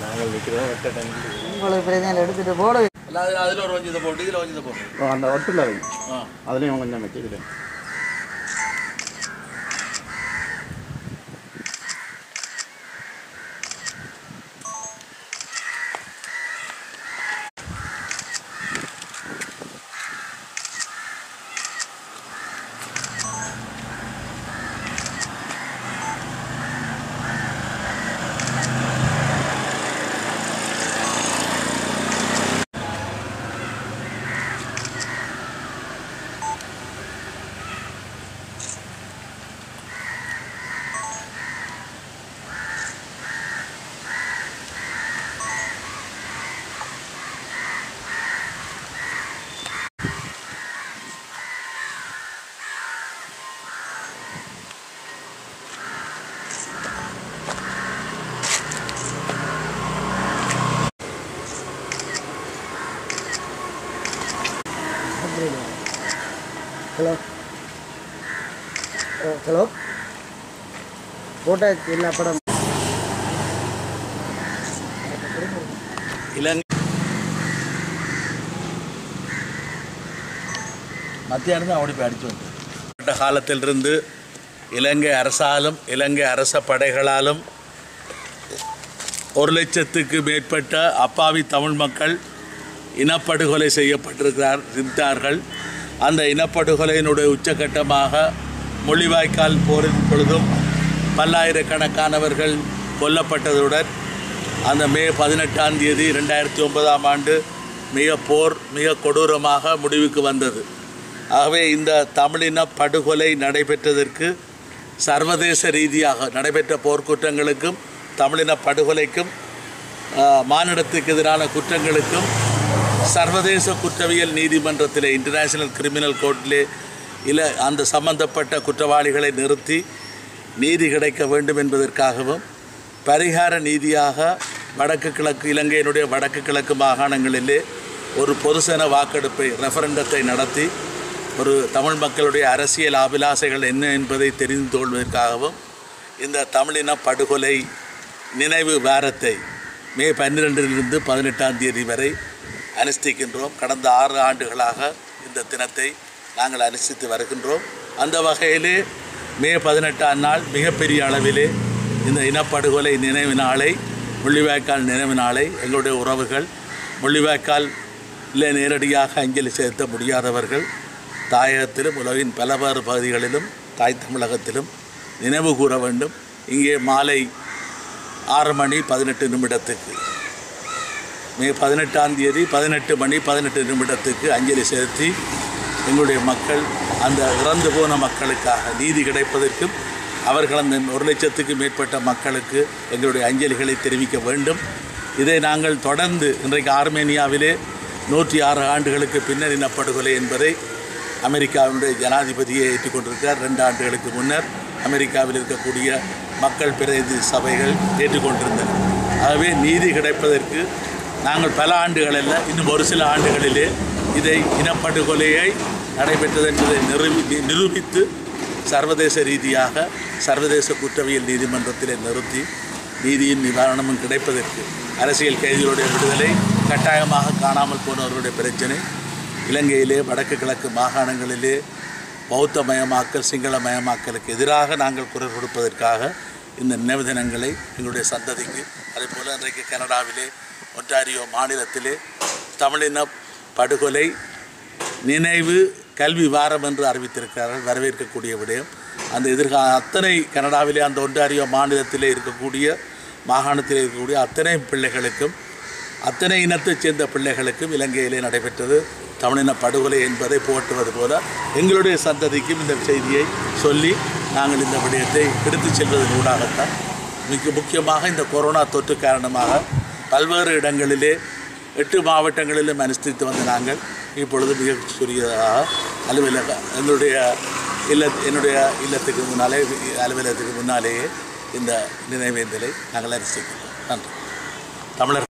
நாங்கள் நிற்கிறோம் வெட்ட டைம் உங்களுக்கு பிரச்சனை எடுத்துட்டு போட அல்லாது அதில் ஒரு வஞ்சத்தை போட்டு இதில் வஞ்சத்தை போட்டு அந்த ஒட்டில் வைங்க ஆ அதுலேயும் கொஞ்சம் வச்சு இதில் ஹலோ ஹலோ போட்டாச்சு எல்லா படம் இலங்கை மத்தியானம் ஓடி போய் அடிச்சு வந்து காலத்திலிருந்து இலங்கை அரசாலும் இலங்கை அரச படைகளாலும் ஒரு லட்சத்துக்கு மேற்பட்ட அப்பாவி தமிழ் மக்கள் இனப்படுகொலை செய்யப்பட்டிருக்கிறார் இருந்தார்கள் அந்த இனப்படுகொலையினுடைய உச்சகட்டமாக மொழிவாய்க்கால் போரின் பொழுதும் பல்லாயிரக்கணக்கானவர்கள் கொல்லப்பட்டதுடன் அந்த மே பதினெட்டாம் தேதி ரெண்டாயிரத்தி ஒன்பதாம் ஆண்டு மிக போர் மிக கொடூரமாக முடிவுக்கு வந்தது ஆகவே இந்த தமிழின படுகொலை நடைபெற்றதற்கு சர்வதேச ரீதியாக நடைபெற்ற போர்க்குற்றங்களுக்கும் தமிழின படுகொலைக்கும் ஆஹ், மானிடத்துக்கு எதிரான குற்றங்களுக்கும் சர்வதேச குற்றவியல் நீதிமன்றத்திலே இன்டர்நேஷனல் கிரிமினல் கோர்ட்டிலே இல்லை அந்த சம்பந்தப்பட்ட குற்றவாளிகளை நிறுத்தி நீதி கிடைக்க வேண்டும் என்பதற்காகவும் பரிகார நீதியாக வடக்கு கிழக்கு இலங்கையினுடைய வடக்கு கிழக்கு மாகாணங்களிலே ஒரு பொதுசன வாக்கெடுப்பை ரெஃபரண்டத்தை நடத்தி ஒரு தமிழ் மக்களுடைய அரசியல் அபிலாசைகள் என்ன என்பதை தெரிந்து கொள்வதற்காகவும் இந்த தமிழின படுகொலை நினைவு வாரத்தை மே பன்னிரெண்டிலிருந்து பதினெட்டாம் தேதி வரை அனுஷ்டிக்கின்றோம் கடந்த ஆறு ஆண்டுகளாக இந்த தினத்தை நாங்கள் அனுஷ்டித்து வருகின்றோம் அந்த வகையிலே மே பதினெட்டாம் நாள் மிகப்பெரிய அளவிலே இந்த இனப்படுகொலை நினைவு நாளை முள்ளிவாய்க்கால் நினைவு நாளை எங்களுடைய உறவுகள் முள்ளிவாய்க்கால் இல்லை நேரடியாக அஞ்சலி செலுத்த முடியாதவர்கள் தாயகத்திலும் உலகின் பலவேறு பகுதிகளிலும் தாய் தமிழகத்திலும் நினைவு கூற வேண்டும் இங்கே மாலை ஆறு மணி பதினெட்டு நிமிடத்துக்கு மே பதினெட்டாம் தேதி பதினெட்டு மணி பதினெட்டு நிமிடத்துக்கு அஞ்சலி செலுத்தி எங்களுடைய மக்கள் அந்த இறந்து போன மக்களுக்காக நீதி கிடைப்பதற்கும் அவர்கள் அந்த ஒரு லட்சத்துக்கு மேற்பட்ட மக்களுக்கு எங்களுடைய அஞ்சலிகளை தெரிவிக்க வேண்டும் இதை நாங்கள் தொடர்ந்து இன்றைக்கு ஆர்மேனியாவிலே நூற்றி ஆறு ஆண்டுகளுக்கு பின்னர் இனப்படுகொலை என்பதை அமெரிக்காவினுடைய ஜனாதிபதியை ஏற்றுக்கொண்டிருக்கிறார் ரெண்டு ஆண்டுகளுக்கு முன்னர் அமெரிக்காவில் இருக்கக்கூடிய மக்கள் பிரதிநிதி சபைகள் ஏற்றுக்கொண்டிருந்தன ஆகவே நீதி கிடைப்பதற்கு நாங்கள் பல ஆண்டுகள் அல்ல இன்னும் ஒரு சில ஆண்டுகளிலே இதை இனப்படுகொலையை நடைபெற்றது என்பதை நிரூபி நிரூபித்து சர்வதேச ரீதியாக சர்வதேச குற்றவியல் நீதிமன்றத்திலே நிறுத்தி நீதியும் நிவாரணமும் கிடைப்பதற்கு அரசியல் கைதிகளுடைய விடுதலை கட்டாயமாக காணாமல் போனவர்களுடைய பிரச்சனை இலங்கையிலே வடக்கு கிழக்கு மாகாணங்களிலே பௌத்தமயமாக்கல் சிங்களமயமாக்கலுக்கு எதிராக நாங்கள் குரல் கொடுப்பதற்காக இந்த நினைவு தினங்களை எங்களுடைய சந்ததிக்கு அதே போல் இன்றைக்கு கனடாவிலே ஒன்டாரியோ மாநிலத்திலே தமிழின படுகொலை நினைவு கல்வி வாரம் என்று அறிவித்திருக்கிறார்கள் வரவேற்கக்கூடிய விடயம் அந்த எதிர்கால அத்தனை கனடாவிலே அந்த ஒன்டாரியோ மாநிலத்திலே இருக்கக்கூடிய மாகாணத்திலே இருக்கக்கூடிய அத்தனை பிள்ளைகளுக்கும் அத்தனை இனத்தைச் சேர்ந்த பிள்ளைகளுக்கும் இலங்கையிலே நடைபெற்றது தமிழின படுகொலை என்பதை போற்றுவது போல எங்களுடைய சந்ததிக்கும் இந்த செய்தியை சொல்லி நாங்கள் இந்த விடயத்தை எடுத்துச் செல்வதன் ஊடாகத்தான் மிக முக்கியமாக இந்த கொரோனா தொற்று காரணமாக பல்வேறு இடங்களிலே எட்டு மாவட்டங்களிலும் அனுஷ்டித்து வந்த நாங்கள் இப்பொழுது மிக சிறியதாக அலுவலக எங்களுடைய இல்ல என்னுடைய இல்லத்துக்கு முன்னாலே அலுவலகத்துக்கு முன்னாலேயே இந்த நினைவேந்தலை நாங்கள் அனுஷ்டிக்கிறோம் நன்றி தமிழர்